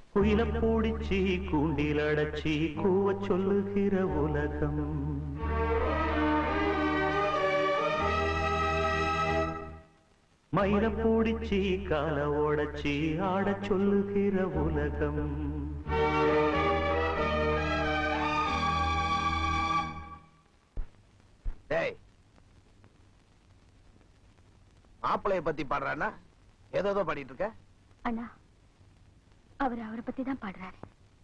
குயில பூடிச்சி கூண்டில் அடைச்சி கூவ சொல்லுகிற உலகம் மயில பூடிச்சி கால ஓடச்சி ஆடச் சொல்லுகிற உலகம் டேய் மாப்பிளைய பத்தி பாடுறானா ஏதோ பாடிட்டு இருக்க அண்ணா அவர் அவரை பத்தி தான் பாடுறாரு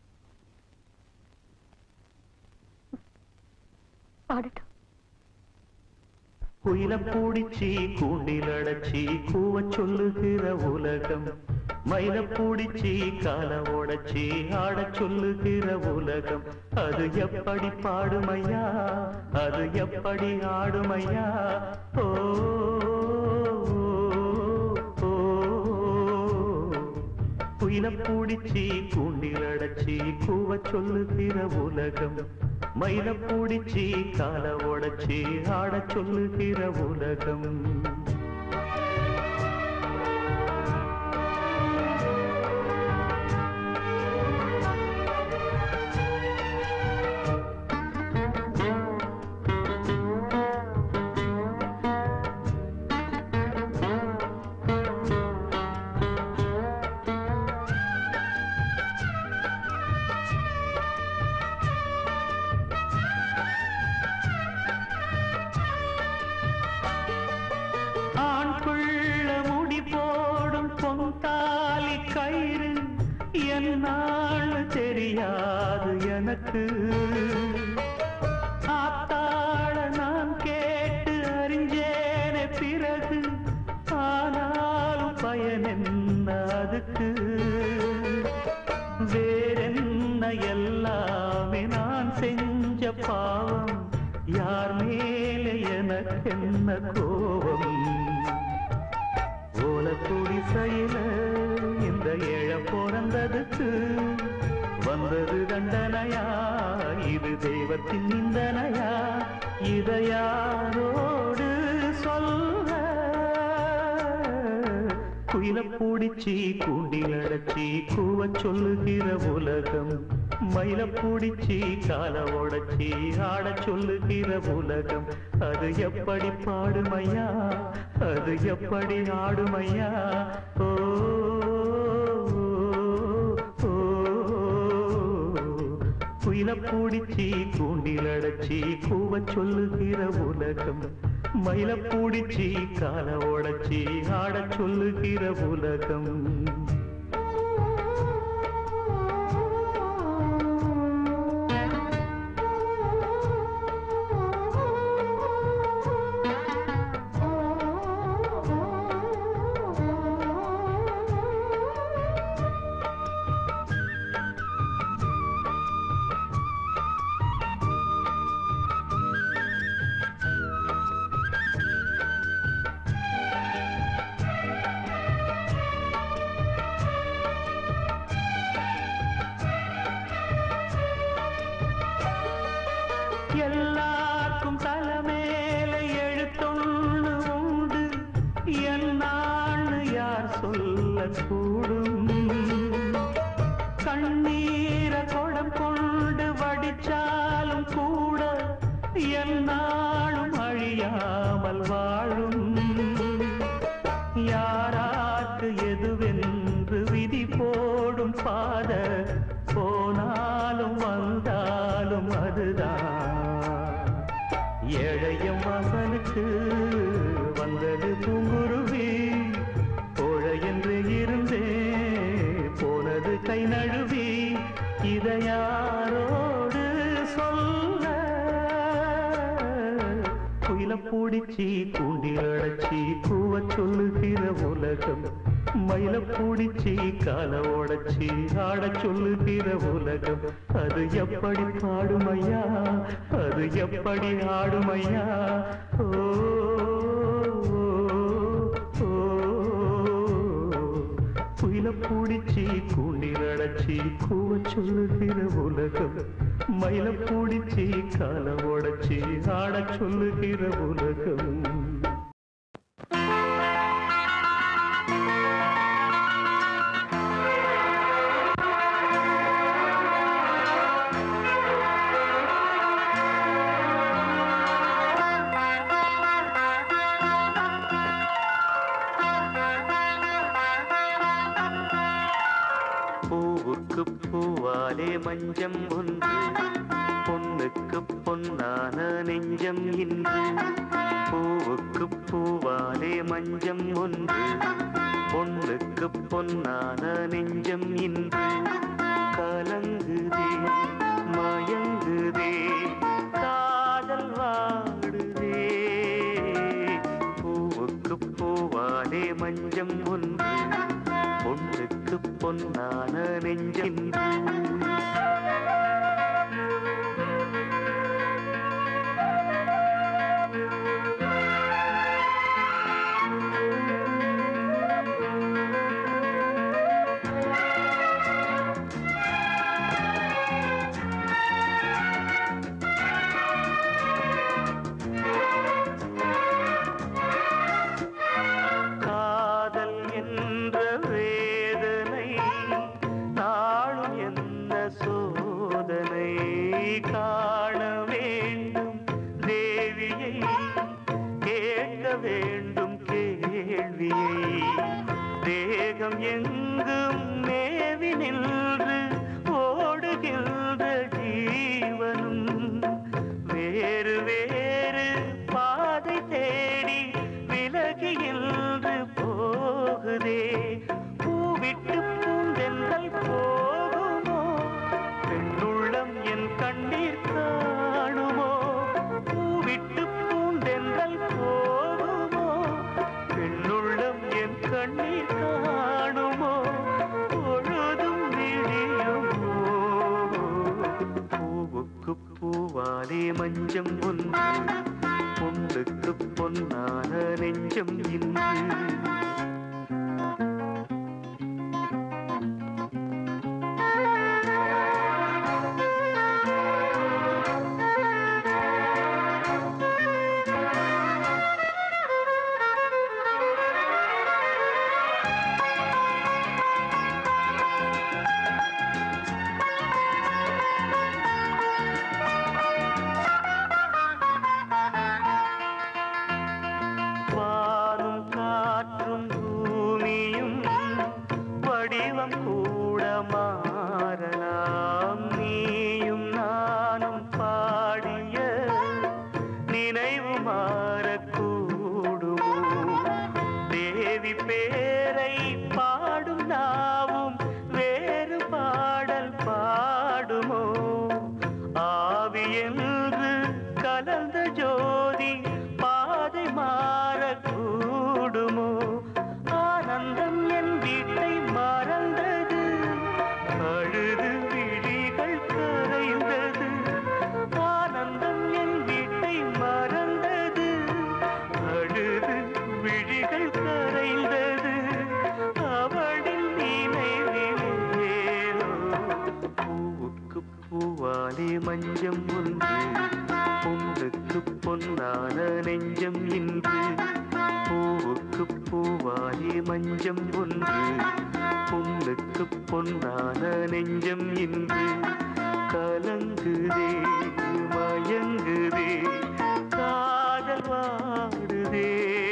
பாடட்டும் குயில பூடிச்சி கூண்டில் அடைச்சி கூவ சொல்லுகிற உலகம் மயில பூடிச்சி கால ஓடச்சி ஆடச் சொல்லுகிற உலகம் அது எப்படி பாடுமையா அது எப்படி ஆடுமையா ஓ ஓ, ஓ. குயில பூடிச்சி கூண்டில் அடைச்சி கூவ சொல்லுகிற உலகம் மயில பூடிச்சி கால உடைச்சி ஆடச் சொல்லுகிற உலகம் ஆண் பிள்ள முடி போடும் பொந்தாலி கயிறு என்னான்னு தெரியாது எனக்கு ஆத்தாள நான் கேட்டு அறிஞ்சேனே பிறகு ஆனாலும் பயன் என்ன அதுக்கு வேறென்ன எல்லாமே நான் செஞ்ச பாவம் யார் மேலே எனக்கு என்ன கோபம் ஓல குடிசையில இந்த ஏழ பிறந்ததுக்கு வந்தது தண்டனையா இது தெய்வத்தின் நிந்தனையா இதை யாரோடு சொல்ல குயில பூடிச்சி கூண்டில் அடைச்சி கூவ சொல்லுகிற உலகம் மயில பூடிச்சி கால உடைச்சி ஆடச் சொல்லுகிற உலகம் அது எப்படி பாடுமையா அது எப்படி ஆடுமையா ஓ ஓ, ஓ. குயில பூடிச்சி கூண்டில் அடைச்சி கூவ சொல்லுகிற உலகம் மயில பூடிச்சி கால உடைச்சி ஆடச் சொல்லுகிற உலகம் எல்லாருக்கும் தலைமேல எழுத்தொன்னு உண்டு என்னான்னு யார் சொல்லக்கூடும் கண்ணீர குடம் கொண்டு வடிச்சாலும் கூட என்னாலும் அழியாமல் வாழும் யாராக்கு எதுவென்று விதி போடும் பாத போனாலும் வந்தாலும் அதுதான் ஏழையம் வாசலுக்கு வந்தது பூங்குருவி கோழை என்று இருந்தே போனது கை நழுவி இதை யாரோடு சொல்ல குயில பூடிச்சி கூண்டில் அடைச்சி கூவ சொல்லுகிற உலகம் மயில பூடிச்சி கால உடைச்சி ஆடச் சொல்லுகிற உலகம் அது எப்படி பாடுமையா அது எப்படி ஆடுமையா ஓ ஓ, ஓ. குயில பூடிச்சி கூண்டில் அடைச்சி கூவ சொல்லுகிற உலகம் மயில பூடிச்சி கால உடைச்சி ஆடச் சொல்லுகிற உலகம் ஆ பூவுக்கு பூவாலே மஞ்சம் ஒன்று பொண்ணுக்கு பொன்னான நெஞ்சம் இன்று பூவுக்கு பூவாலே மஞ்சம் ஒன்று பொண்ணுக்கு பொன்னான நெஞ்சம் இன்று கலங்குதே மயங்குதே காதல் வாடுதே பூவுக்கு பூவாலே மஞ்சம் ஒன்று பொண்ணுக்கு பொன்னான நெஞ்சென்று காதல் என்ற வேதனை நாளும் என்ன சோதனை காண வேண்டும் தேவியை கேட்க வேண்டும் கேள்வியை தேகம் எங்கும் மேவி நின்று ஓடுகின்ற ஜீவனும் வேறு வேறு பாதை தேடி விலகியின்று போகுதே பூவிட்டு பூந்தென்றல் போகுமோ பெண்ணுள்ளம் என் கண்ணீர் காணுமோ பூவிட்டு பூந்தென்றல் போகுமோ பெண்ணுள்ளம் என் கண்ணீர் காணுமோ பொழுதும் விழியுமோ பூவுக்கு பூவாலே மஞ்சம் ஒன்று பொண்ணுக்கு பொன்னான நெஞ்சம் இன்று வானும் காற்றும் பூமியும் வடிவம் கூட மாறலாம் நீயும் நானும் பாடிய நினைவு மாறக்கூடுமோ தேவி பேரை பாடும் நாவும் வேறு பாடல் பாடுமோ ஆவி என்று கலந்த ஜோதி பாதை மாறக்கூடுமோ ஆனந்தம் என் வீட்டை மறந்தது அழுது விழிகள் கரைந்தது ஆனந்தம் என் வீட்டை மறந்தது அழுது விழிகள் கரைந்தது அவளின் நினைவிலேனோ பூவுக்கு பூவாலே மஞ்சம் ஒன்று பொண்ணுக்கு பொன்னான நெஞ்சம் இன்று பூவுக்கு பூவாலே மஞ்சம் ஒன்று பொண்ணுக்கு பொன்னான நெஞ்சம் இன்று கலங்குதே மயங்குதே காதல் வாடுதே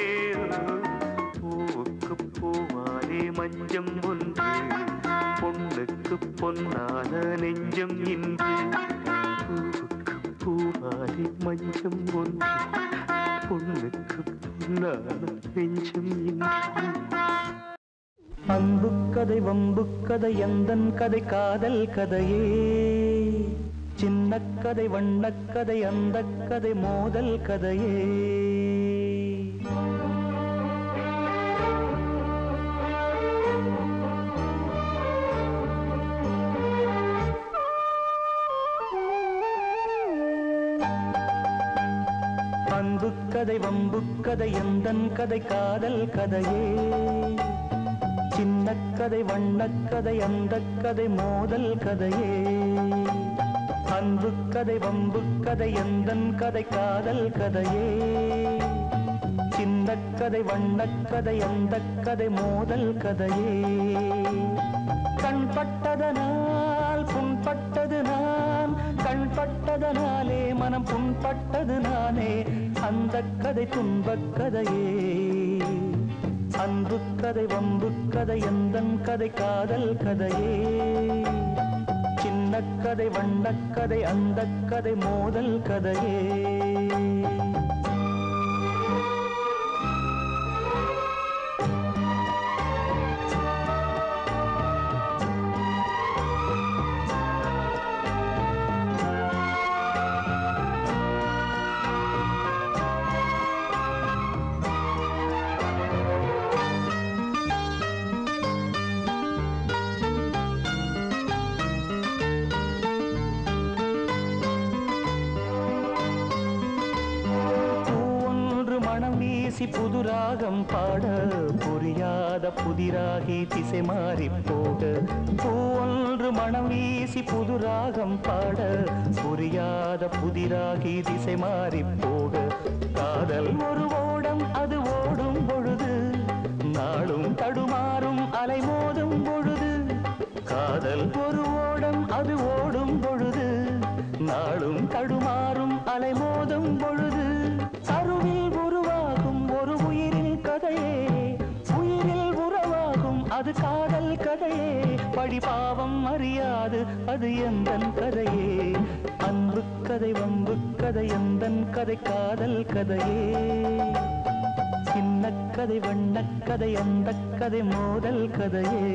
பூவுக்கு பூவாலே மஞ்சம் ஒன்று பொண்ணுக்கு பொன்னான நெஞ்சம் இன்று பூவுக்கு பூவாலே மஞ்சம் ஒன்று பொண்ணுக்கு பொன்னான நெஞ்சம் இன்று அன்பு கதை வம்பு கதை எந்தன் கதை காதல் கதையே சின்ன கதை வண்ணக் கதை அந்த கதை மோதல் கதையே அன்பு கதை வம்பு கதை எந்தன் கதை காதல் கதையே சின்ன கதை வண்ணக் கதை அந்த கதை மோதல் கதையே அன்பு கதை வம்பு கதை எந்தன் கதை காதல் கதையே சின்ன கதை வண்ணக் கதை அந்த கதை மோதல் கதையே கண்பட்டதனால் புண்பட்டது நான் கண்பட்டதனாலே மனம் புண்பட்டது நானே அந்த கதை துன்பக் கதையே அன்பு கதை வம்பு கதை எந்தன் கதை காதல் கதையே சின்னக்கதை வண்ணக்கதை அந்த கதை மோதல் கதையே பூவொன்று மனம் வீசி புது ராகம் பாட புரியாத புதிராகி திசை மாறி போக பூவொன்று மனம் வீசி புது ராகம் பாட புரியாத புதிராகி திசை மாறி போக காதல் ஒரு ஓடம் அது ஓடும் பொழுது நாளும் தடுமாறும் அலை மோதும் பொழுது காதல் ஒரு ஓடம் அது ஓடும் பொழுது நாளும் தடுமாறும் அலை மோதும் பொழுது கருவில் உருவாகும் ஒரு உயிரின் கதையே உயிரில் உறவாகும் அது காதல் கதையே படிபாவம் அறியாது அது எந்தன் கதையே அன்பு கதை வம்பு கதை எந்தன் கதை காதல் கதையே சின்ன கதை வண்ணக்கதை அந்த கதை மோதல் கதையே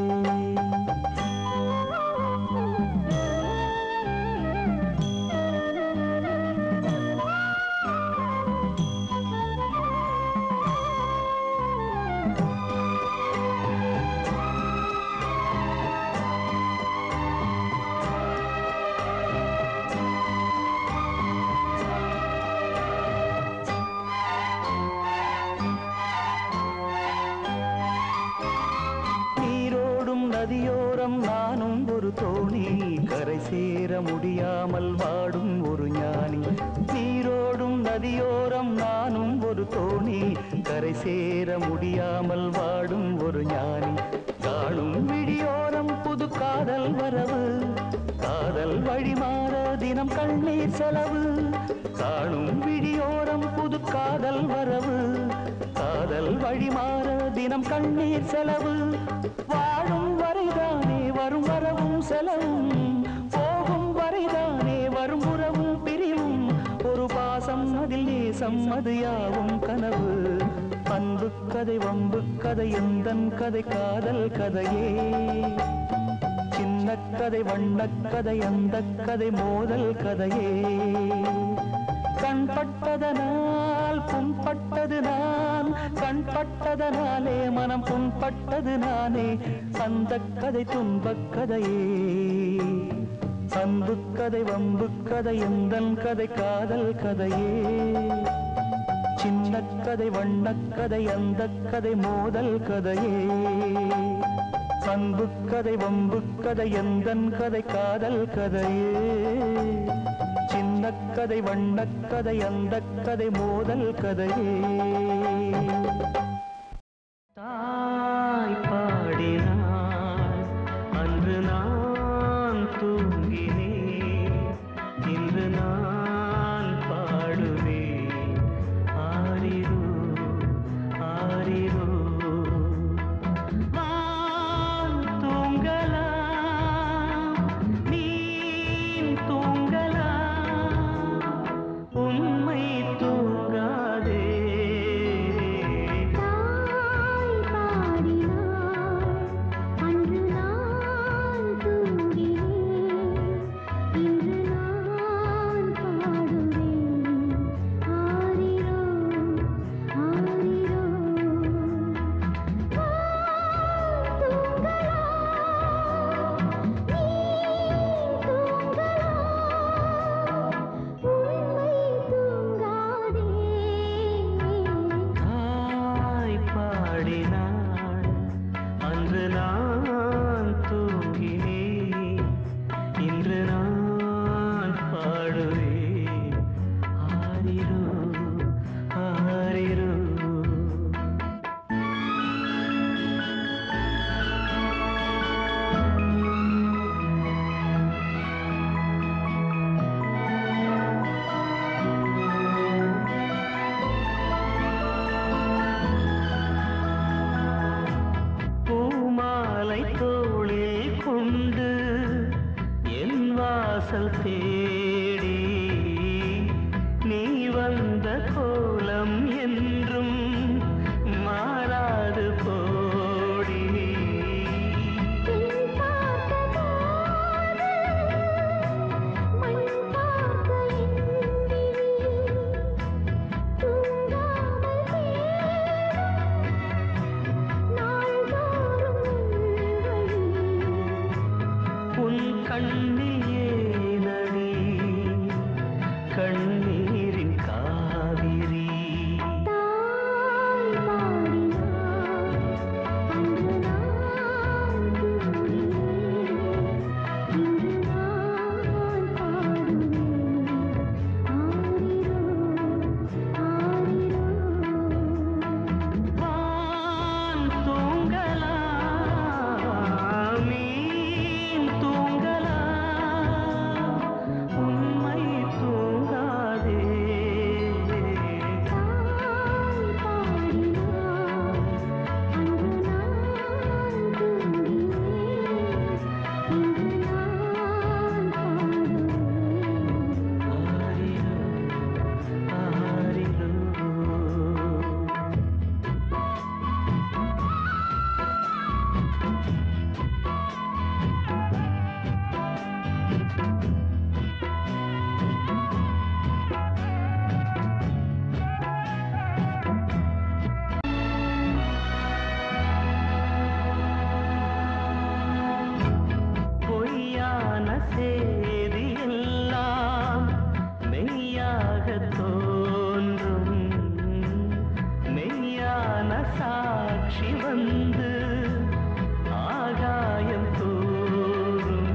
நீரோடும் நதியோரம் நானும் ஒரு தோணி கரை சேர முடியாமல் வாடும் ஒரு ஞானி நீரோடும் நதியோரம் நானும் ஒரு தோணி கரை சேர முடியாமல் வாடும் ஒரு ஞானி காணும் விழியோரம் புது காதல் வரவு காதல் வழிமாற தினம் கண்ணீர் செலவு காணும் விழியோரம் புது காதல் வரவு காதல் வழிமாற தினம் கண்ணீர் செலவு வாழும் வரைதானே வரும் வரவும் செலவும் போகும் வரைதானே வரும் உறவும் பிரிவும் ஒரு பாசம் அதில் நேசம் அது யாவும் கனவு அன்பு கதை வம்பு கதை எந்தன் கதை காதல் கதையே சின்ன கதை வண்ணக்கதை அந்த கதை மோதல் கதையே கண்பட்டதனால் புண்பட்டது நான் கண்பட்டதனாலே மனம் புண்பட்டது நானே அந்த கதை துன்பக் கதையே அன்பு கதை வம்பு கதை எந்தன் கதை காதல் கதையே சின்ன கதை வண்ணக்கதை அந்த கதை மோதல் கதையே அன்பு கதை வம்பு கதை எந்தன் கதை காதல் கதையே சின்ன கதை வண்ணக்கதை அந்த கதை மோதல் கதையே தாய் பாடினாள் அன்று நான் தூங்கினேன் இன்று நான் பாடுவேன் ஆரிரோ ஆரிரோ வான் தூங்கலாம் நீன் தூங்கலாம் உண்மை தூங்காதே வாசல் தேடி நீ வந்த கோலம் என்றும் மாறாது போடி உன் கண்ணில் ஏனடி கண்ணீரின் காவிரி வான் தூங்கலாம் மீன் தூங்கலாம் உண்மை தூங்காதே ஆரிரோ ஆரிரோ பொய்யான செய்தி எல்லாம் மெய்யாக தோன்றும் மெய்யான சாட்சி வந்து ஆகாயம் தோறும்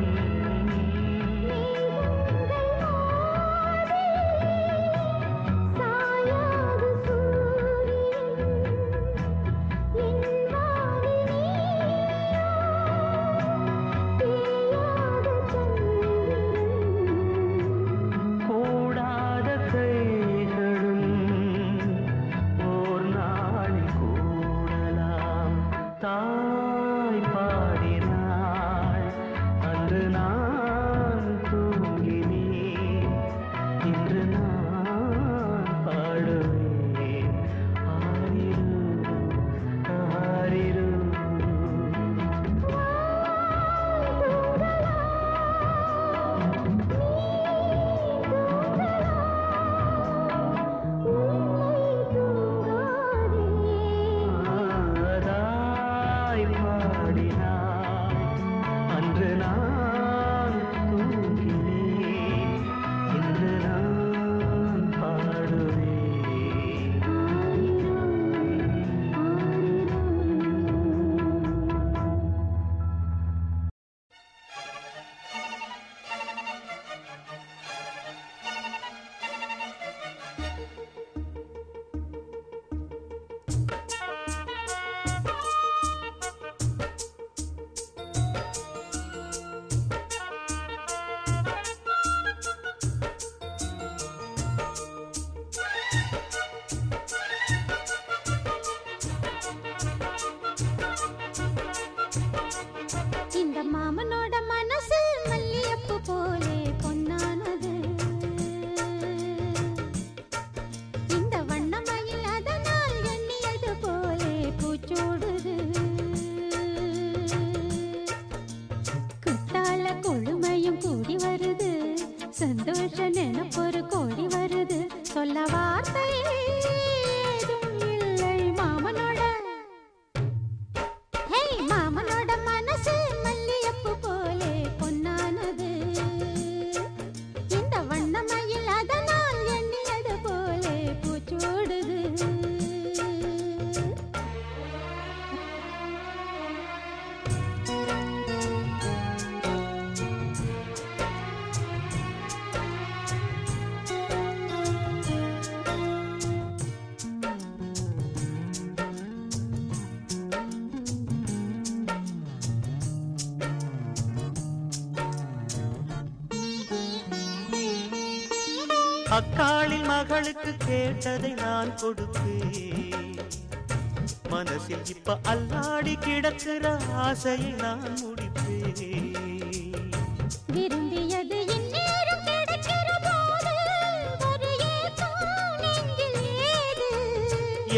கூடாத கைகளும் ஓர் நாளில் கூடலாம் தாய் பாடினாள் அன்று நான் தூங்கினேன் இன்று நான் பாடுவேன் ஆரிரு ஆரிரு ஆதாய் பாடினாள் அன்று நான் தூங்கினேன் இன்று நான் பாடுவேன் இந்த மாமனோட மனசு மல்லியப்பு போலே பொன்னானது இந்த வண்ணமயில் அதனால் எண்ணியது போலே பூச்சூடுது குத்தால கொழுமையும் கூடி வருது சந்தோஷ நினைப்பொரு கோடி வருது சொல்ல வார்த்தை ஏதும் இல்லை மாமனோட ஹே மாமனோட மனசு மல்லியப்பு போலே பொன்னானது இந்த வண்ணமயில் அதனால் எண்ணியது போலே பூச்சூடுது அக்காளின் மகளுக்கு கேட்டதை நான் கொடுப்பேன் மனசில் இப்ப அல்லாடி கிடக்கிற ஆசையை நான் முடிப்பேன் விரும்பியது இன்னே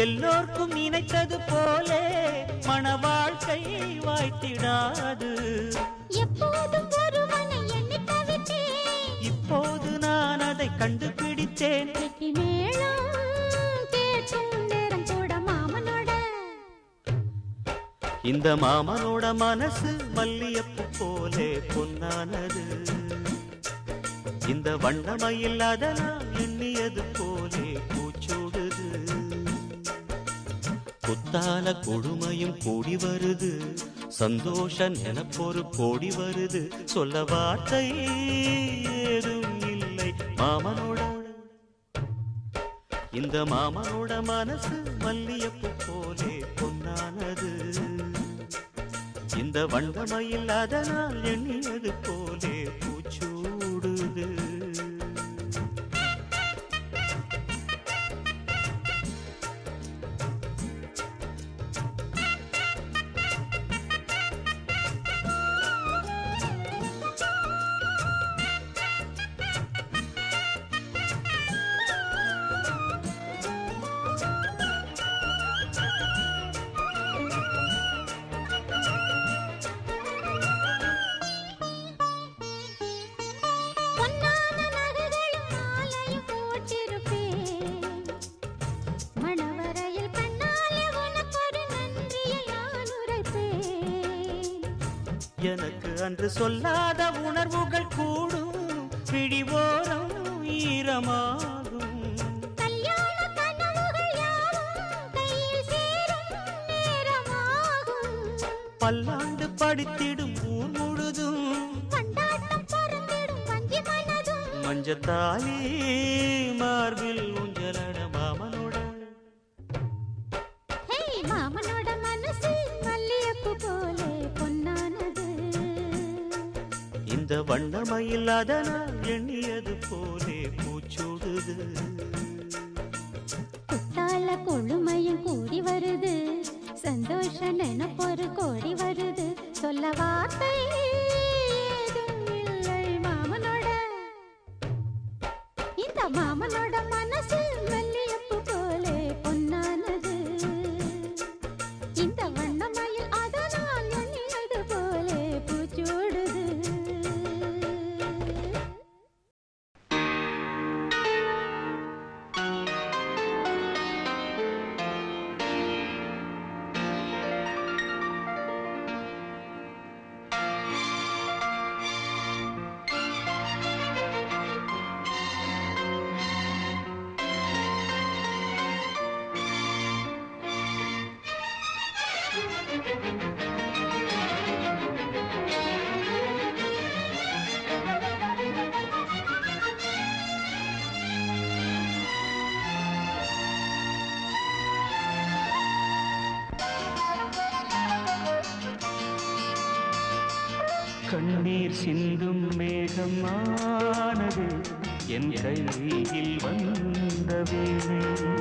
எல்லோர்க்கும் நினைத்தது போலே மன வாழ்க்கை வாய்த்திடாது எப்போதும் ஒருவனை எண்ணி தவித்தேன் இப்போது நான் அதை கண்டுபிடித்தேன் கெட்டி மேளம் கேட்கும் நேரம் கூட மாமனோட இந்த மாமனோட மனசு மல்லியப்பு போலே பொன்னானது இந்த வண்ணமயில் அதனால் எண்ணியது போலே பூச்சூடுது குத்தால கொடுமையும் கூடி வருது சந்தோஷ நினப்பொரு கோடி வருது சொல்ல வார்த்தை ஏதும் இல்லை மாமனோட இந்த மாமனோட மனசு மல்லியப்பு போலே பொன்னானது இந்த வண்டமையில் அதனால் எண்ணியது போலே பூச்சூடுது பொன்னான நகைகளும் மாலையும் போட்டிருப்பேன் மணவரையில் கண்ணாலே உனக்கொரு நன்றியை நான் உரைப்பேன் எனக்கு அன்று சொல்லாத உணர்வுகள் கூடும் பிடிவோரம் ஈரமாகும் கல்யாண கனவுகள் யாவும் கையில் சேரும் நேரமாகும் பல்லாண்டு படித்திடும் ஊர் முழுதும் கொண்டாட்டம் பறந்திடும் வஞ்சி மனதும் மஞ்சத்தாலி மார்பில் ஊஞ்சலட மாமனோட ஹே மாமனோட மனசு மல்லியப்பு போலே பொன்னானது இந்த வண்ணமயில் அதனால் எண்ணியது போலே பூச்சூடுது குத்தால கொழுமையும் கூடி வருது சந்தோஷ நினப்பொரு கோடி வருது சொல்ல வார்த்தை ஏதும் இல்லை மாமனோட இந்த மாமனோட மனசு மல்லியப்பு போலே பொன்னானது இந்த வண்ணமயில் அதனால் எண்ணியது போலே பூச்சூடுது கண்ணீர் சிந்தும் மேகமானது என் கையில் வந்த வேளை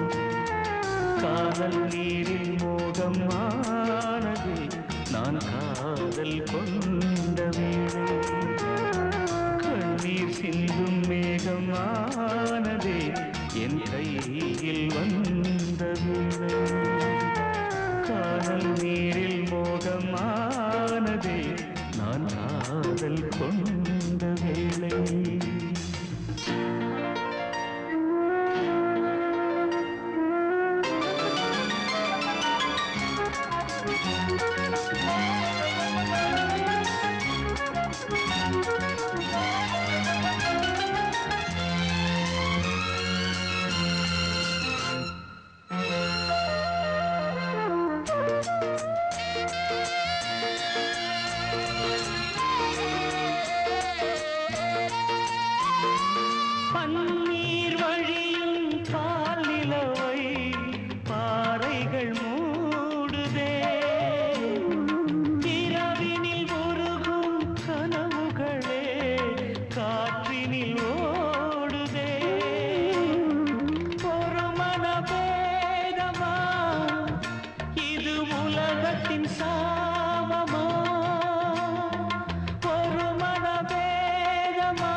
காதல் நீரில் மோகமானது நான் காதல் கொண்ட வேளை கண்ணீர் சிந்தும் மேகமானது என் கையில் வந்த வேளை காதல் நீரில் மோகமானதே நான் காதல் கொண்ட வேளை பன்னீர் வழியும் பால் நிலவை பாறைகள் மூடுதே இரவினில் உருகும் கனவுகளே காற்றினில் ஓடுதே ஒரு மனபேதமா இது உலகத்தின் சாபமா ஒரு மனபேதமா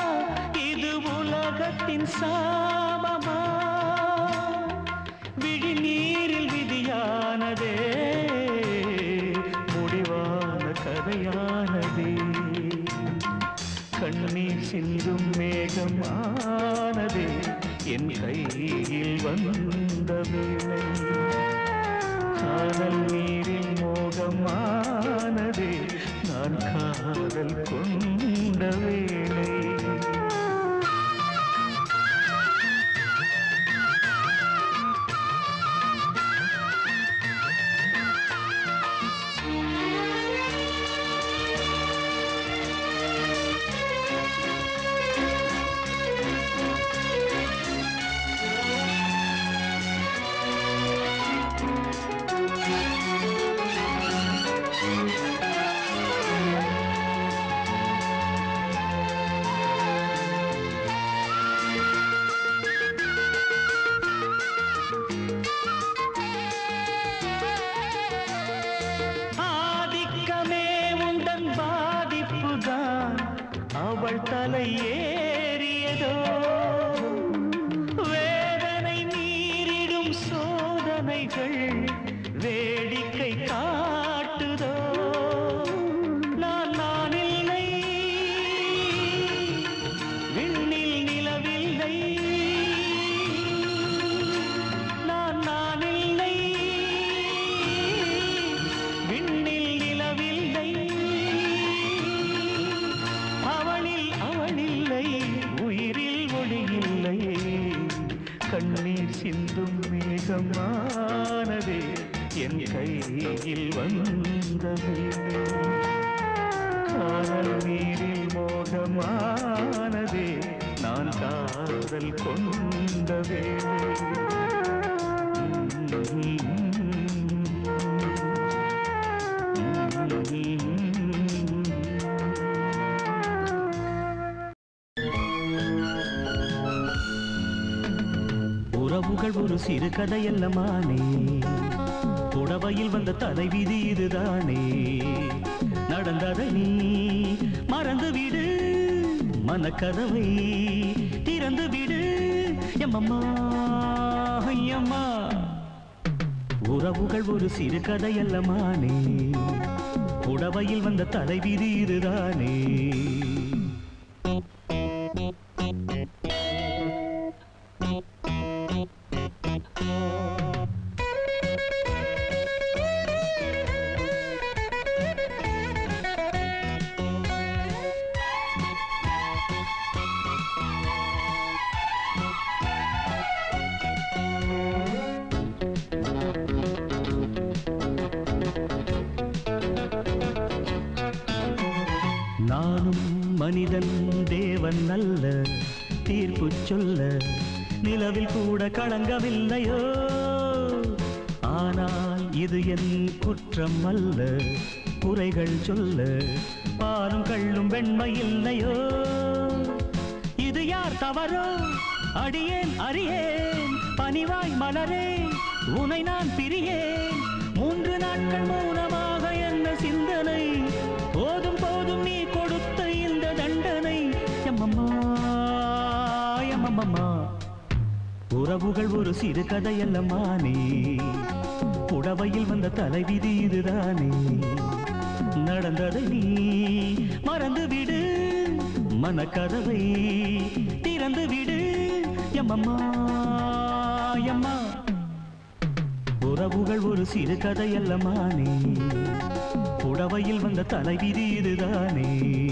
இது உலகத்தின் சாபமா விழி கண்ணீர் சிந்தும் மேகமானதே என் கையில் வந்த வேளை காதல் நீரில் மோகமானதே நான் காதல் கொண்ட வேளை ஆதிக்கமே உந்தன் பாதிப்புதான் அவள் தலை ஏறியதோ வேதனை மீறிடும் சோதனைகள் வேடிக்கை காட்டுதோ நான் நான் இல்லை விண்ணில் நிலவில்லை நான் நான் இல்லை விண்ணில் நிலவில்லை அவளில் அவளில்லை உயிரில் ஒளியில்லை கண்ணீர் சிந்தும் மேகமானதே என் கையில் வந்த வேளை. காதல் நீரில் மோகமானதே நான் காதல் கொண்ட உறவுகள் ஒரு சிறு கதையல்லமானே புடவையில் வந்த தலைவிதி இதுதானே நடந்ததை நீ மறந்து விடு மனக்கதவை திறந்து விடு எம்மம்மா ஐயம்மா உறவுகள் ஒரு சிறு கதையல்லமானே புடவையில் வந்த தலைவிதி இதுதானே நானும் மனிதன் தேவன் அல்ல தீர்ப்பு சொல்ல நிலவில் கூட களங்கமில்லையோ ஆனால் இது என் குற்றம் அல்ல குறைகள் சொல்ல பாலும் கள்ளும் வெண்மை இல்லையோ இது யார் தவறோ அடியேன் அறியேன் பணிவாய் மலரே உனை நான் பிரியேன் மூன்று நாட்கள் மௌனமாக என்ன சிந்தனை போதும் போதும் நீ கொடுத்த இந்த தண்டனை எம்மம்மா எம்மம்மா உறவுகள் ஒரு சிறு கதையல்லமானே புடவையில் வந்த தலைவிதி இதுதானே நடந்ததை நீ மறந்து விடு மனக்கதவை திறந்து விடு எம்மம்மா எம்மா உறவுகள் ஒரு சிறு கதையல்லமானே புடவையில் வந்த தலைவிதி இதுதானே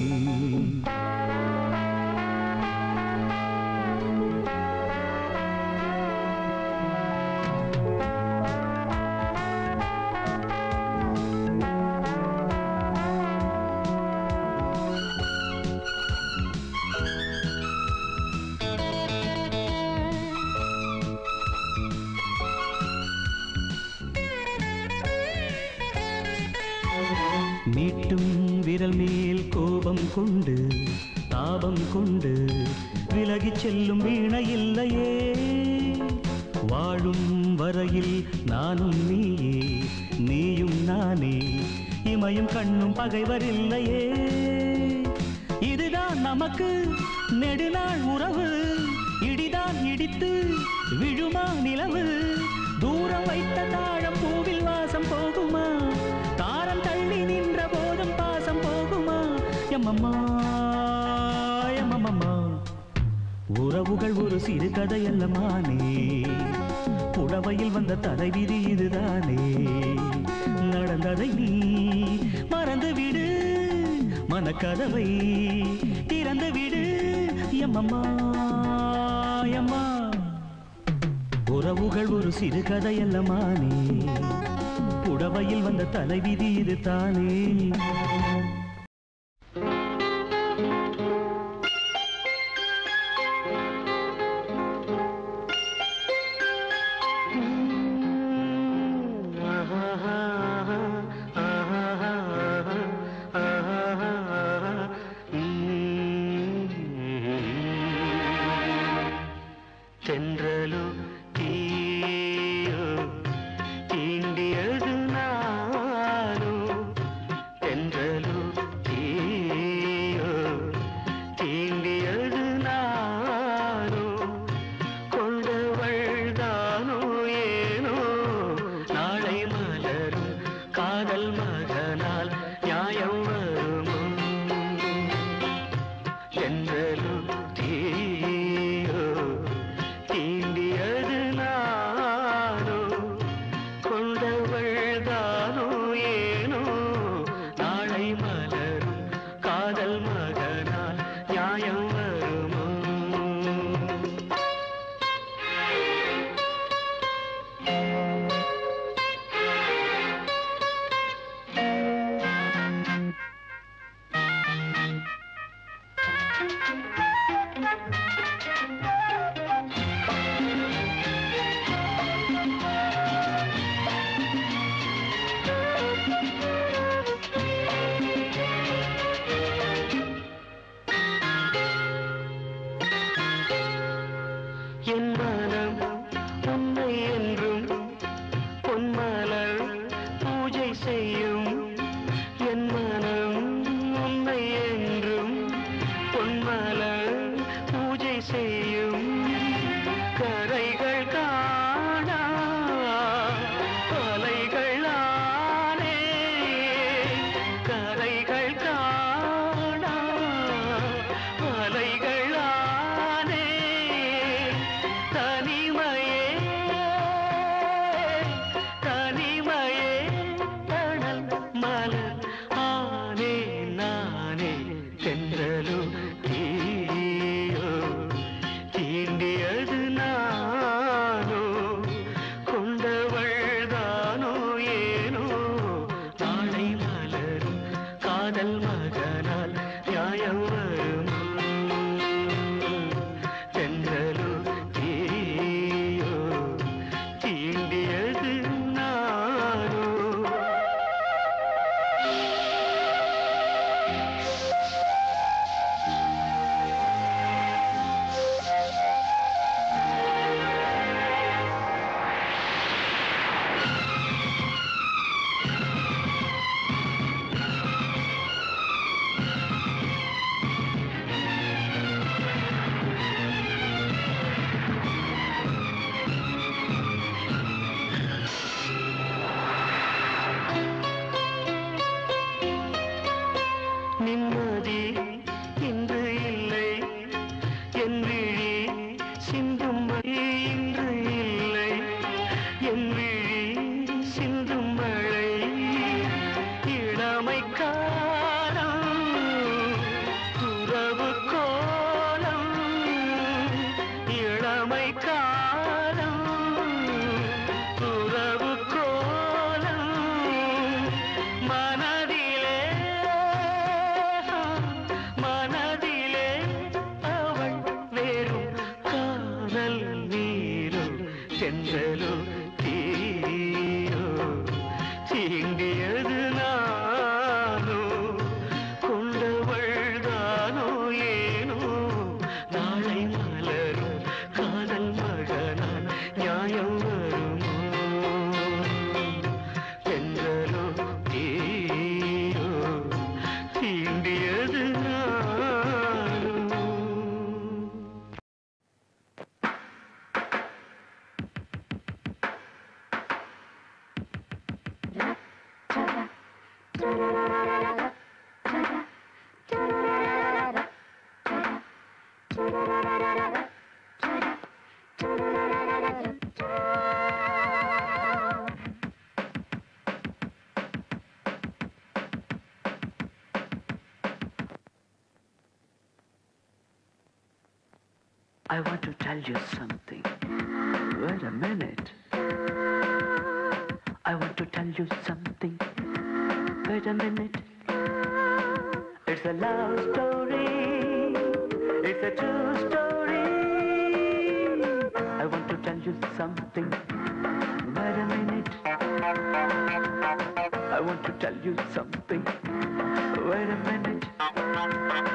மீட்டும் விரல் மேல் கோபம் கொண்டு தாபம் கொண்டு விலகிச் செல்லும் வீணை இல்லையே வாழும் வரையில் நானும் நீயே நீயும் நானே இமையும் கண்ணும் பகைவர் இல்லையே இதுதான் நமக்கு நெடுநாள் உறவு இடிதான் இடித்து விழுமா நிலவு தூரம் வைத்த தாழம் பூவில் வாசம் போகுமா தாரம் தள்ளி நின்ற போதும் பாசம் போகுமா எம்மம்மா எம்மம்மா உறவுகள் ஒரு சிறு கதையல்லமானே புடவையில் வந்த தலைவிதி இதுதானே நடந்ததை நீ மறந்து விடு மனக்கதவை திறந்து விடு எம்மம்மா எம்மா உறவுகள் ஒரு சிறு கதையல்லமானே புடவையில் வந்த தலைவிதி இது தானே தென்றலோ தீயோ தீண்டியது நானோ தென்றலோ தீயோ தீண்டியது நானோ கொண்டவள் தானோ ஏனோ நாளை மலரும் காதல் மகனால் நியாயம் வருமோ தென்றலும் தீயோ தீண்டியது நானோ கொண்டவள் தானோ ஏனோ நாளை மலரும் காதல் மகனால் நியாயம் வருமோ என் மனம் உன்னை என்றும் பொன்மலர் பூஜை செய்யும் என் மனம் உன்னை என்றும் பொன்மலர் பூஜை செய்யும் கரைகள் காணா அலைகள் ஆனே கரைகள் காணா அலைகள் ஆனே தனிமையே தனிமையே தணல் மலர் ஆனே நானே தென்றலோ தீயோ தீண்டியது நானோ கொண்டவள் தானோ ஏனோ நாளை மலரும் காதல் மகனால் நியாயம் வருமோ தென்றலோ தீயோ தீண்டியது நானோ நிம்மதி இன்று இல்லை என் விழி சிந்தும் மழை இன்று இல்லை என் விழி சிந்தும் மழை இளமை காலம் துறவு கோலம் இளமை காலம் துறவு கோலம் மனதிலே மனதிலே அவள் வேறும் காதல் நீரும் சென்றலோ தீயோ தீண்டியது நானோ கொண்டவள் தானோ ஏனோ நாளை மலரும் காதல் மகனான் நியாயம் வருமோ தென்றலோ தீயோ தீண்டியது நானோ I want to tell you something. Wait a minute. I want to tell you something. Wait a minute. It's a love story. It's a true story. I want to tell you something. Wait a minute. I want to tell you something. Wait a minute.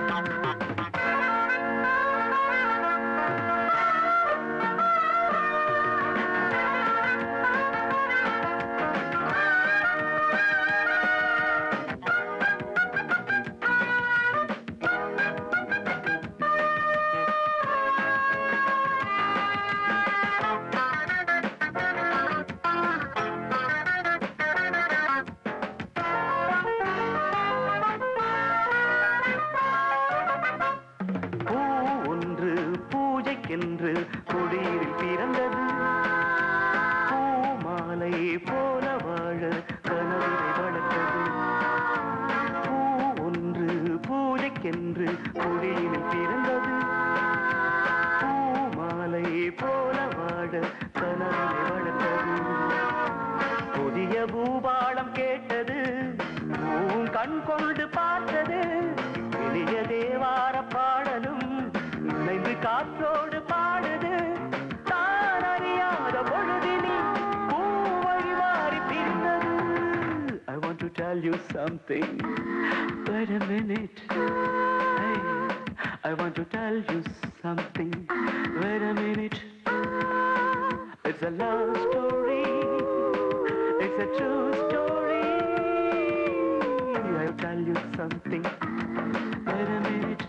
பூ ஒன்று பூஜைக்கென்று கொடியில் பிறந்தது பூ மாலை போல வாழ கனவினை வளர்த்தது பூ ஒன்று பூஜைக்கென்று கொடியில் பிறந்தது பூ மாலை போல வாழ கனவினை வளர்த்தது புதிய பூபாளம் கேட்டது பூம் கண் கொண்டு பார்த்தது எளிய தேவார பாடலும் இணைந்து காற்றோடு பாடுது தான் அறியாத பொழுதினில் பூ வழி மாறி பிரிந்தது I want to tell you something. Wait a minute. Hey, I want to tell you something. Wait a minute. It's a love story. It's a true story. I'll tell you something. Wait a minute.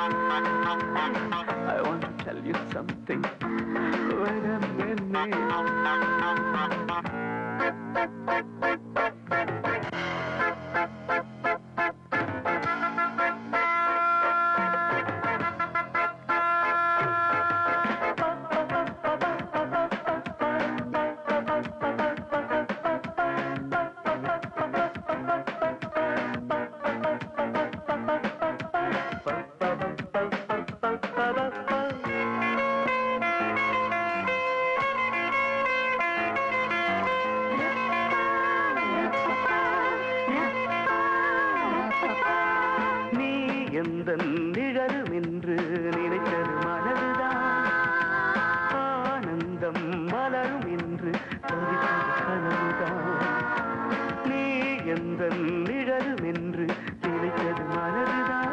I want to tell you something. Wait a minute. நீ எந்த நிழலும் என்று நினைத்தது மனதுதான் ஆனந்தம் மலரும் என்று தவித்தது கனவுதான் நீ எந்த நிழலும் என்று நினைத்தது மனதுதான்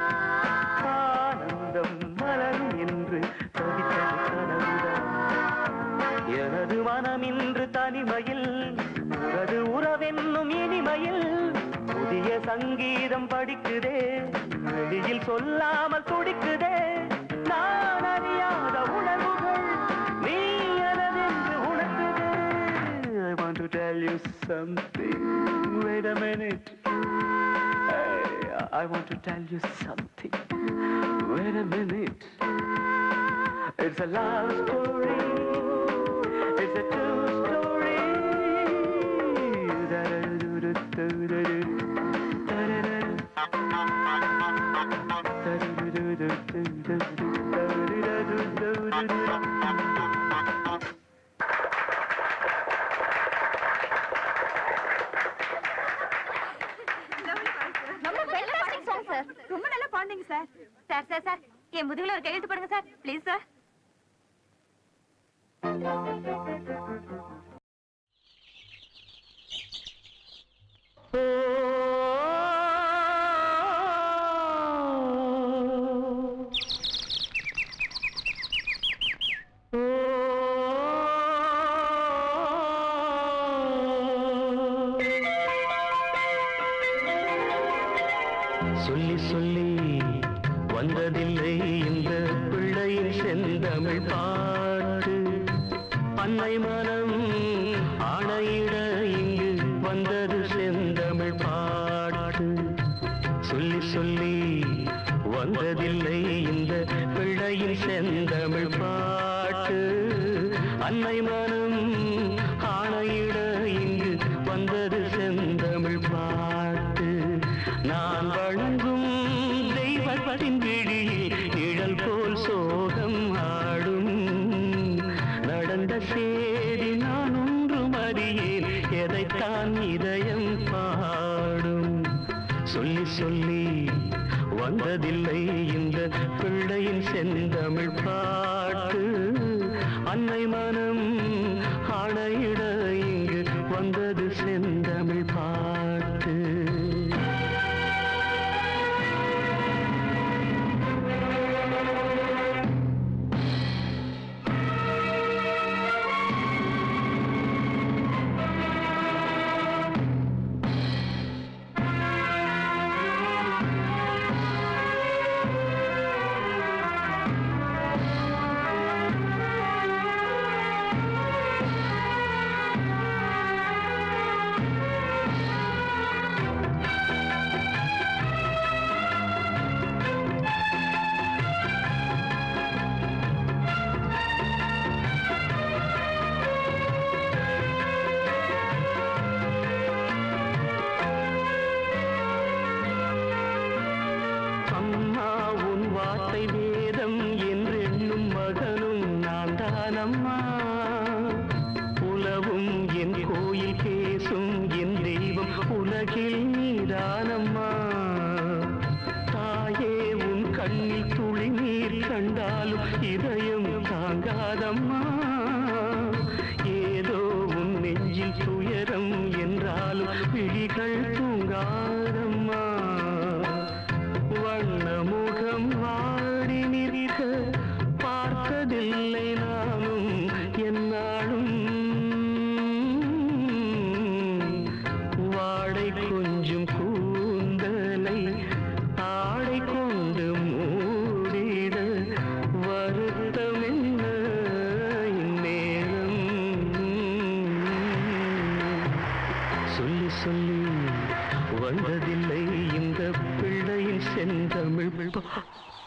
ஆனந்தம் மலரும் என்று தவித்தது கனவுதான் எனது மனம் இன்று தனிமையில் உனது உறவென்னும் இனிமையில் புதிய சங்கீதம் படிக்குதே வெளியில் சொல்லாமல் துடிக்குதே நான் அறியாத உணர்வுகள் நீ எனதென்று உணர்த்துதே I want to tell you something wait a minute Hey, I want to tell you something wait a minute It's a love story It's a true story Da-da-do-do-do-do-do. Da-da-da-do. ரொம்ப fantastic song, sir. ரொம்ப நல்லா பாடுங்க sir sir sir sir என் முதுகுல ஒரு கையெழுத்து போடுங்க sir please sir சொல்லி சொல்லி வந்ததில்லை இந்த பிள்ளையின் செந்தமிழ் பாட்டு அன்னை மனம் ஆணையிட இங்கு வந்தது செந்தமிழ் பாட்டு சொல்லி சொல்லி வந்ததில்லை இந்த பிள்ளையின் செந்தமிழ் பாட்டு அன்னை மனம் ஆணையிட இங்கு வந்தது செந்தமிழ் பாட்டு நான் வழங்கும் தெய்வத்தின் விழியில் நிழல் போல் சோகம் பிள்ளையின் செந்தமிழ் பாட்டு அன்னை மனம் ஆணையிட இங்கு வந்தது செந்தமிழ் பாட்டு அம்மா உன் வார்த்தை வேதம் என்றெண்ணும் மகனும் நான் தானம்மா உலவும் என் கோயில் பேசும் என் தெய்வம் உலகில் நீதானம்மா தாயே உன் கண்ணில் துளி நீர் கண்டாலும் இதயம் தாங்காதம்மா ஏதோ உன் நெஞ்சில் துயரம் என்றாலும் விழிகள் தூங்காதம்மா வண்ண முகம் வாடி நிற்க பார்த்ததில்லை நானும் என்னாலும் வாடை கொஞ்சம் கூந்தலை ஆடை கொண்டு மூடிட வருத்தம் என்ன இந்நேரம் சொல்லி சொல்லி வந்ததில்லை இந்த பிள்ளையின் செந்தமிழ் பா-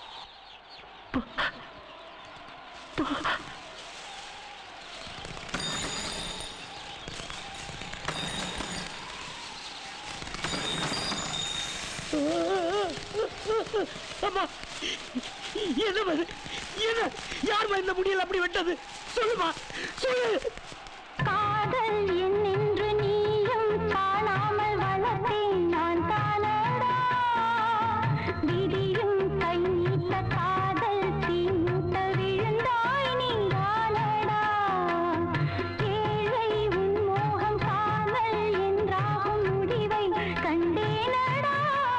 அம்மா என்ன இது? என்ன யாரும்மா இந்த முடியல அப்படி வெட்டது சொல்லுமா சொல்லு காதல் என்னென்று நீயும் காணாமல் வளர்த்தேன் நான் தானடா விதியும் கை நீட்ட காதல் தீமூட்ட விழுந்தாய் நீதானடா ஏழை உன் மோகம் காதல் என்றாகும் முடிவை கண்டேனடா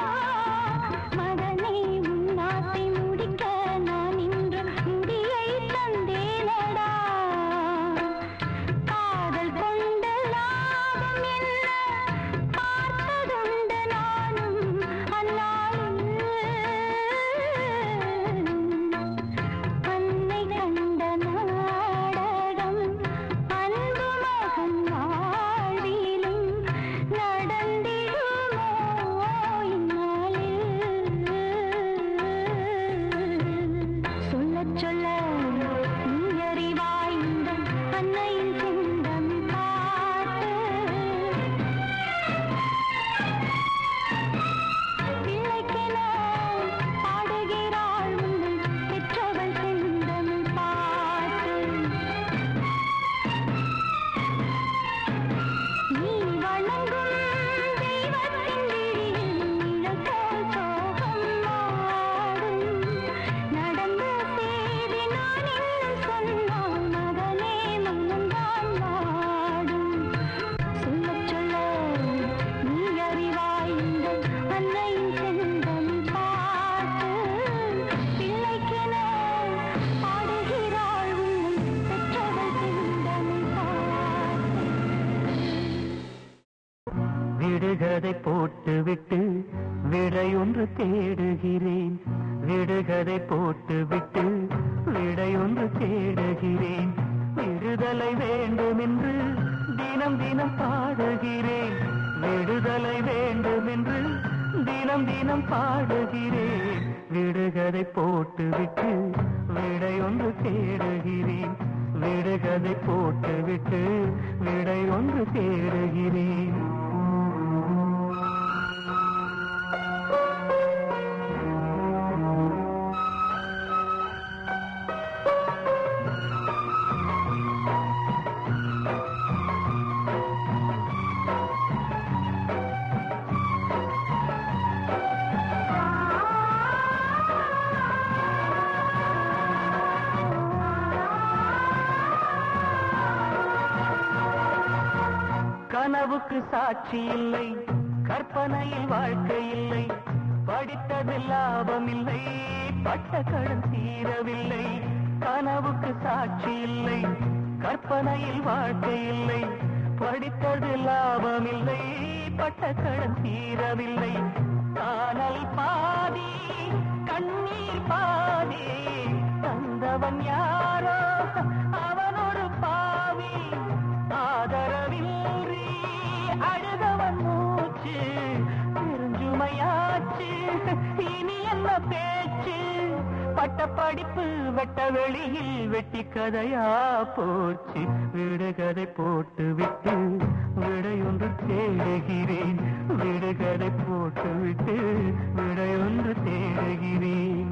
மகனே உன் ஆசை முடிக்க நான் இன்று முடியை தந்தேனடா காதல் கொண்ட லாபம் என்ன பார்த்ததுண்டு நானும் அந்நாளில் அன்னை கண்ட நாடகம் அன்பு மகன் வாழ்விலும் நடந்திடுமோ இந்நாளில் சொல்லச் சொல்ல நீ அறிவாய் இந்த அன்னையின் செந்தம் பாட்டு பிள்ளைக்கென பாடுகிறாள் உங்கள் பெற்றவள் செந்தமிழ் பாட்டு நீ வணங்கும் தெய்வத்தின் விழியில் நிழல் போல் சோகம் மாடும். நடந்த செய்தி நான் இன்னும் சொன்னால் மகனே மனம்தான் வாடும். சொல்லச் சொல்ல நீ அறிவாய் இந்த அன்னையின் செந்தமிழ் பாட்டு. பிள்ளைக்கென பாடுகிறாள் உன்னை பெற்றவள் செந்தமிழ் பாட்டு விடுகதை போட்டு விட்டு விடையொன்று தேடுகிறேன் விடுகதை போட்டு விட்டு விடையொன்று தேடுகிறேன் விடுதலை வேண்டும் என்று தினம் தினம் பாடுகிறேன் விடுதலை வேண்டும் என்று தினம் தினம் பாடுகிறேன் விடுகதை போட்டு விட்டு விடையொன்று தேடுகிறேன் விடுகதை போட்டு விட்டு விடையொன்று தேடுகிறேன் ஆ கனவுக்கு சாட்சி இல்லை கற்பனையில் வாழ்க்கை இல்லை படித்தது லாபம் இல்லை பட்ட கடன் தீரவில்லை கனவுக்கு சாட்சி இல்லை கற்பனையில் வாழ்க்கை இல்லை படித்தது லாபம் இல்லை பட்ட கடன் தீரவில்லை காணல் பாதி கண்ணீர் பாதி தந்தவன் யாரோ அவனொரு பாவி ஆதரவின்றி அழுதவன் மூச்சு பெருஞ்சுமையாச்சு இனி என்ன பேச்சு பட்ட படிப்பு வெட்ட வெளியில் வெட்டி கதையா போச்சு விடுகதை போட்டு விட்டு விடையொன்று தேடுகிறேன் விடுகதை போட்டு விட்டு விடையொன்று தேடுகிறேன்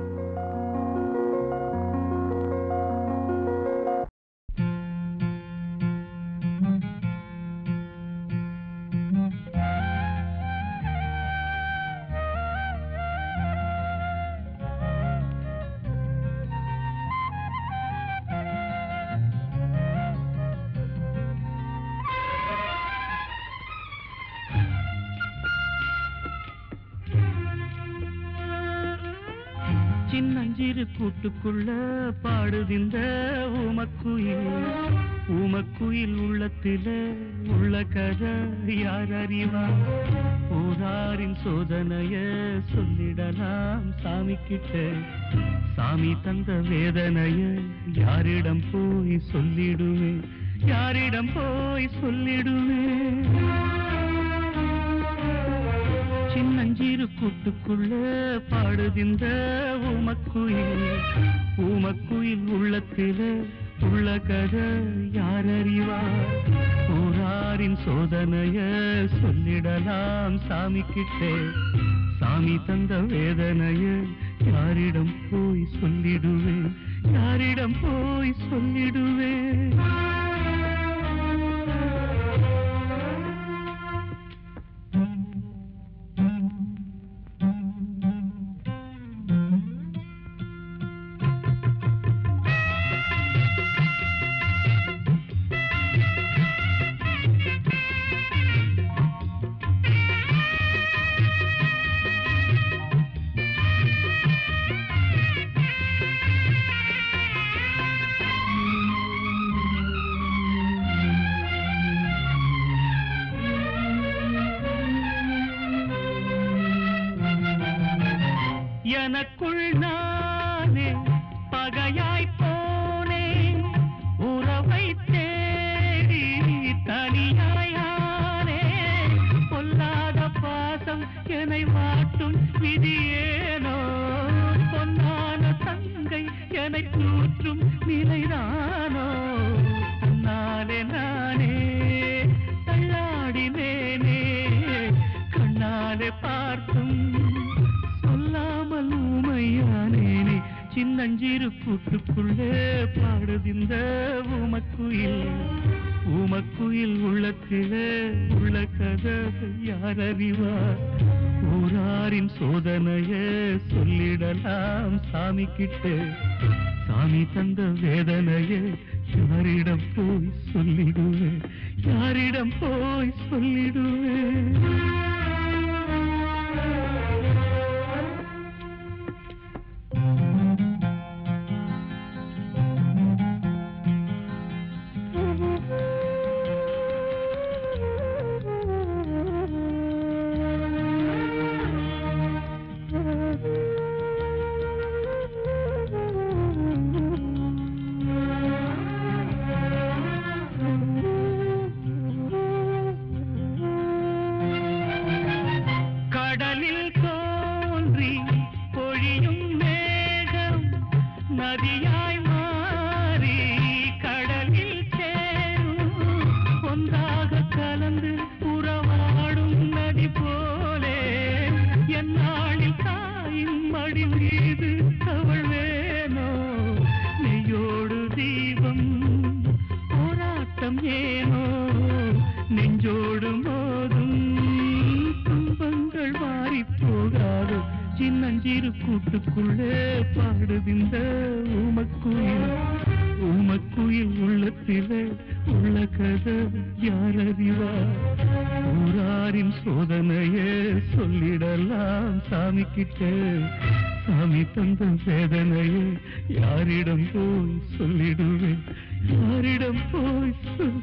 சின்னஞ்சிறு கூட்டுக்குள்ள பாடுதிந்த ஊமக்குயில் ஊமக்குயில் உள்ளத்தில உள்ள கதை யார் அறிவா ஊராரின் சோதனைய சொல்லிடலாம் சாமி கிட்ட சாமி தந்த வேதனைய யாரிடம் போய் சொல்லிடுவேன் யாரிடம் போய் சொல்லிடுவேன் சின்னஞ்சிறு கூட்டுக்குள்ள பாடுதிந்த ஊமக்குயில் ஊமக்குயில் உள்ளத்தில உள்ள கதை யார் அறிவா ஊராரின் சோதனைய சொல்லிடலாம் சாமி கிட்டே சாமி தந்த வேதனைய யாரிடம் போய் சொல்லிடுவேன் யாரிடம் போய் சொல்லிடுவேன் எனக்குள் நானே பகையாய் போனேன் உறவை தேடி தனியாயானே பொல்லாத பாசம் என்னை வாட்டும் விதியேனோ பொன்னான தங்கை என்னை தூற்றும் நிலைதானோ நானே நானே தள்ளாடினேனே கண்ணாலே பார்த்தும் சொல்லாமல் ஊமையானேனே சின்னஞ்சிறு கூட்டுக்குள்ளே பாடுதிந்த ஊமக்குயில் ஊமக்குயில் உள்ளத்திலே உள்ள கதை யார் அறிவார் ஊராரின் சோதனைய சொல்லிடலாம் சாமி கிட்ட சாமி தந்த வேதனைய யாரிடம் போய் சொல்லிடுவேன் யாரிடம் போய் சொல்லிடுவேன் கடலில் தோன்றி பொழியும் மேகம் நதியாய் மாறி கடலில் சேரும் ஒன்றாக கலந்து உறவாடும் நதி போலே என்னாளில் தாயின் மடி மீது அவள் வேணோ நெய்யோடு தீபம் போராட்டம் ஏனோ நெஞ்சோடு மோதும் துன்பங்கள் மாறி போகாதோ சின்னஞ்சிறு கூட்டுக்குள்ளே பாடுதிந்த ஊமக்குயில் ஊமக்குயில் உள்ளத்திலே உள்ள கதை யார் அறிவா ஊராரின் சோதனையே சொல்லிடலாம் சாமி கிட்ட சாமி தந்த வேதனையே யாரிடம் போய் சொல்லிடுவேன் யாரிடம் போய் சொல்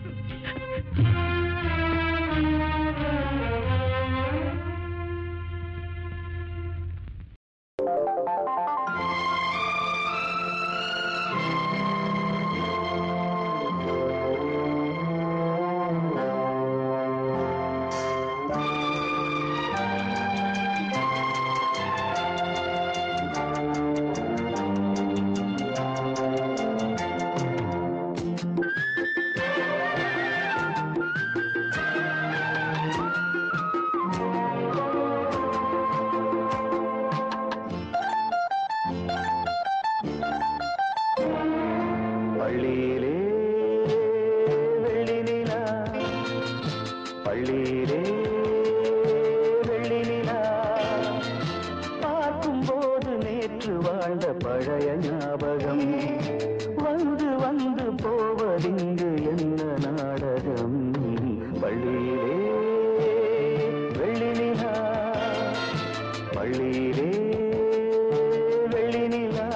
பள்ளியிலே வெள்ளி நிலா பள்ளியிலே வெள்ளி நிலா பார்க்கும்போது நேற்று வாழ்ந்த பழைய ஞாபகம் வந்து வந்து போவதிங்கு என்ன நாடகம் பள்ளியிலே வெள்ளி நிலா பள்ளியிலே வெள்ளி நிலா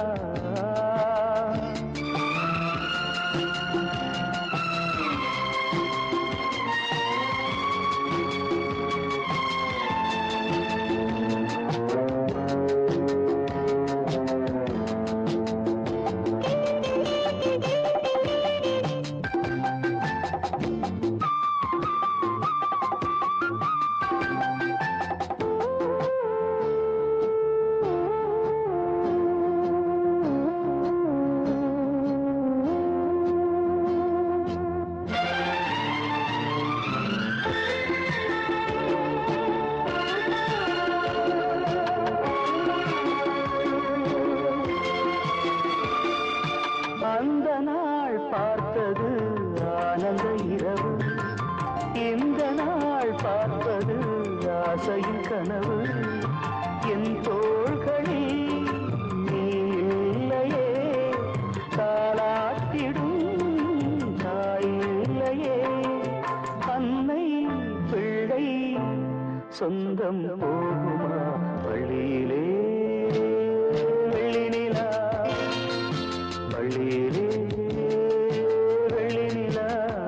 அந்த நாள் பார்த்தது ஆனந்த இரவு இந்த நாள் பார்ப்பது ஆசையின் கனவு என் தோள்களில் நீ இல்லையே தாளாட்டிடும் தாயில்லையே அன்னை பிள்ளை சொந்தம் போகுமா வழியிலே வெள்ளி நிலா பள்ளியிலே வெள்ளி நிலா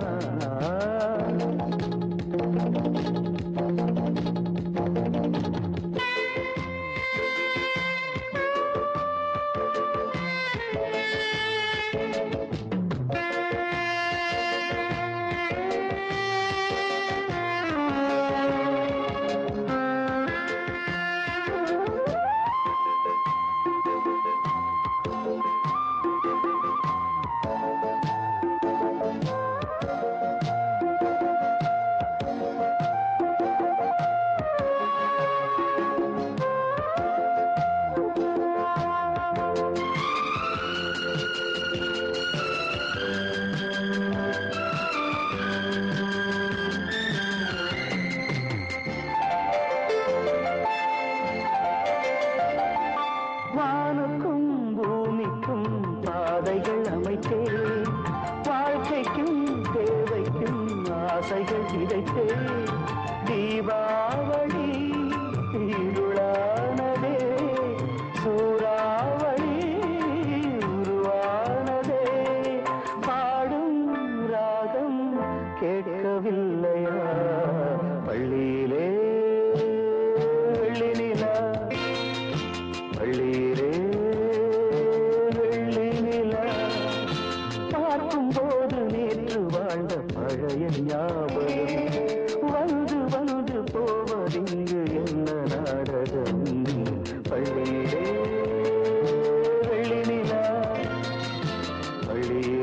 வானுக்கும் பூமிக்கும் பாதைகள் அமைத்தேன் வாழ்க்கைக்கும் தேவைக்கும் ஆசைகள் விதைத்தே தீபாவளி இருளானதே சூறாவளி உருவானதே பாடும் ராகம் கேட்கவில்லையா பள்ளியிலே வெள்ளி நிலா பள்ளியிலே வெள்ளி நிலா பார்க்கும்போது நேற்று வாழ்ந்த பழைய ஞாபகம் வந்து வந்து போவதிங்கு என்ன நாடகம் பள்ளியிலே வெள்ளி நிலா பள்ளியிலே